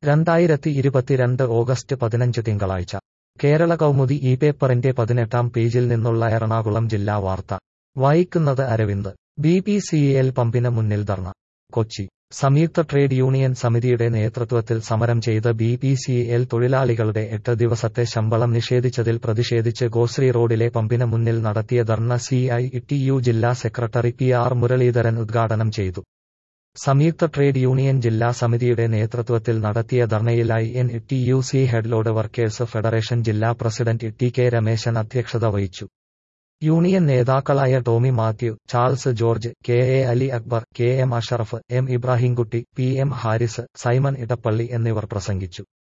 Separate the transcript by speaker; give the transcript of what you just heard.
Speaker 1: രണ്ടായിരത്തി ഇരുപത്തിരണ്ട് ഓഗസ്റ്റ് പതിനഞ്ച് തിങ്കളാഴ്ച കേരള കൗമുദി ഈ പേപ്പറിന്റെ പതിനെട്ടാം പേജിൽ നിന്നുള്ള എറണാകുളം ജില്ലാ വാർത്ത വായിക്കുന്നത് Aravind B P C L പമ്പിന് മുന്നിൽ ധർണ കൊച്ചി സംയുക്ത ട്രേഡ് യൂണിയൻ സമിതിയുടെ നേതൃത്വത്തിൽ സമരം ചെയ്ത ബി പി സി എൽ തൊഴിലാളികളുടെ എട്ട് ദിവസത്തെ ശമ്പളം നിഷേധിച്ചതിൽ പ്രതിഷേധിച്ച് ഗോശ്രീ റോഡിലെ പമ്പിന് മുന്നിൽ നടത്തിയ ധർണ സി ഐ ടി യു ജില്ലാ സെക്രട്ടറി പി ആർ മുരളീധരൻ ഉദ്ഘാടനം ചെയ്തു സംയുക്ത ട്രേഡ് യൂണിയൻ ജില്ലാ സമിതിയുടെ നേതൃത്വത്തിൽ നടത്തിയ ധർണയിൽ I N T U C headload workers federation ജില്ലാ പ്രസിഡന്റ് ടി കെ രമേശൻ അധ്യക്ഷത വഹിച്ചു യൂണിയൻ നേതാക്കളായ Tomy Mathew Charles George K A Ali Akbar K M Ashraf M Ibrahimkutty P M Haris Simon Edappally എന്നിവർ പ്രസംഗിച്ചു